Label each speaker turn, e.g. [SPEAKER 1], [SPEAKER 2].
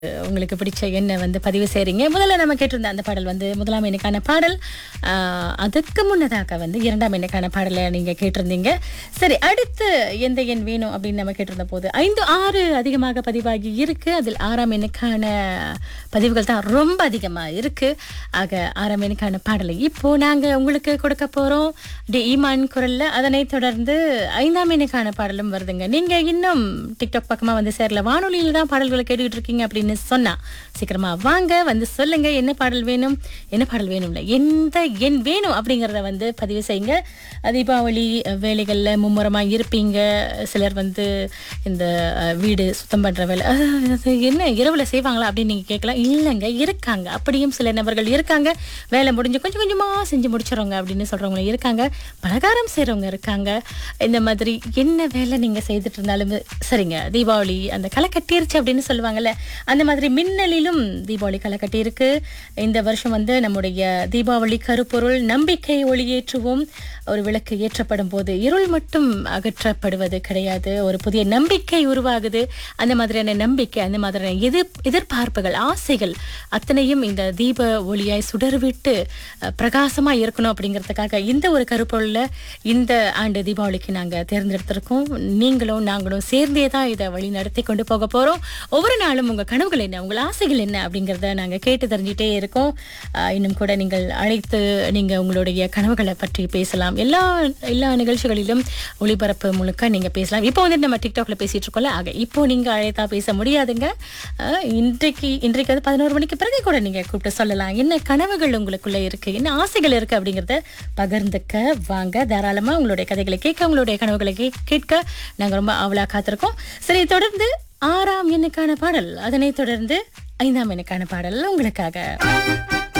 [SPEAKER 1] உங்களுக்கு பிடிச்ச எண்ணை வந்து பதிவு செய்றீங்க முதல்ல நம்ம கேட்டிருந்த அந்த பாடல் வந்து முதலாம் எண்ணுக்கான பாடல் ஆஹ், அதுக்கு முன்னதாக வந்து இரண்டாம் எண்ணுக்கான பாடலை நீங்க கேட்டிருந்தீங்க சரி அடுத்து எந்த எண் வேணும் அப்படின்னு நம்ம கேட்டிருந்த போது ஐந்து ஆறு அதிகமாக பதிவாகி இருக்கு அதில் ஆறாம் எண்ணுக்கான பதிவுகள் தான் ரொம்ப அதிகமா இருக்கு ஆக ஆறாம் எண்ணுக்கான பாடலை இப்போ நாங்க உங்களுக்கு கொடுக்க போறோம் டி ஈமான் குரல்ல அதனைத் தொடர்ந்து ஐந்தாம் எண்ணுக்கான பாடலும் வருதுங்க நீங்க இன்னும் டிக்டாக் பக்கமா வந்து சேரல வானொலியில தான் பாடல்களை கேட்டுக்கிட்டு இருக்கீங்க அப்படின்னு சொன்னா சீக்கிரமா வாங்க வந்து சொல்லுங்க என்ன பாடல் வேணும் என்ன பாடல் வேணும்ல எந்த எண் வேணும் அப்படிங்கறத வந்து பதிவு செய்யுங்க தீபாவளி அஹ், வேலைகள்ல மும்முரமா இருப்பீங்க சிலர் வந்து இந்த அஹ், வீடு சுத்தம் பண்ற வேலை அஹ், அது என்ன இரவுல செய்வாங்களா அப்படின்னு நீங்க கேட்கலாம் இல்லைங்க இருக்காங்க அப்படியும் சில நபர்கள் இருக்காங்க வேலை முடிஞ்சு கொஞ்சம் கொஞ்சமா செஞ்சு முடிச்சிடுறவங்க அப்படின்னு சொல்றவங்க இருக்காங்க பலகாரம் செய்றவங்க இருக்காங்க இந்த மாதிரி என்ன வேலை நீங்க செய்துட்டு இருந்தாலும் சரிங்க தீபாவளி அந்த களை கட்டிருச்சு அப்படின்னு சொல்லுவாங்கல்ல அந்த மாதிரி மின்னலிலும் தீபாவளி களை கட்டி இருக்கு இந்த வருஷம் வந்து நம்முடைய தீபாவளி கருப்பொருள் நம்பிக்கை ஒளியேற்றுவோம் ஒரு விளக்கு ஏற்றப்படும் போது இருள் மட்டும் அகற்றப்படுவது கிடையாது ஒரு புதிய நம்பிக்கை உருவாகுது அந்த மாதிரியான நம்பிக்கை அந்த மாதிரியான எதிர் எதிர்பார்ப்புகள் ஆசைகள் அத்தனையும் இந்த தீப ஒளியாய் சுடர்விட்டு அஹ், பிரகாசமா இருக்கணும் அப்படிங்கிறதுக்காக இந்த ஒரு கருப்பொருள்ல இந்த ஆண்டு தீபாவளிக்கு நாங்க தேர்ந்தெடுத்திருக்கோம் நீங்களும் நாங்களும் சேர்ந்தே தான் இதை வழி நடத்தி கொண்டு போக போறோம் ஒவ்வொரு நாளும் உங்க கனவுகள் என்ன உங்கள் ஆசைகள் என்ன அப்படிங்கறத நாங்க கேட்டு தெரிஞ்சுட்டே இருக்கோம் அஹ், இன்னும் கூட நீங்கள் அழைத்து நீங்க உங்களுடைய கனவுகளை பற்றி பேசலாம் எல்லா எல்லா நிகழ்ச்சிகளிலும் ஒளிபரப்பு முழுக்க நீங்க பேசலாம் இப்போ வந்து நம்ம டிக்டாக்ல பேசிட்டு இருக்கோம்ல ஆக இப்போ நீங்க அழைத்தா பேச முடியாதுங்க அஹ், இன்றைக்கு இன்றைக்கு வந்து பதினோரு மணிக்கு பிறகு கூட நீங்க கூப்பிட்டு சொல்லலாம் என்ன கனவுகள் உங்களுக்குள்ள இருக்கு என்ன ஆசைகள் இருக்கு அப்படிங்கறத பகிர்ந்துக்க வாங்க தாராளமா உங்களுடைய கதைகளை கேட்க உங்களுடைய கனவுகளை கே- கேட்க நாங்க ரொம்ப ஆவலா காத்திருக்கோம் சரி தொடர்ந்து ஆறாம் எண்ணுக்கான பாடல் அதனைத் தொடர்ந்து ஐந்தாம் எண்ணுக்கான பாடல் உங்களுக்காக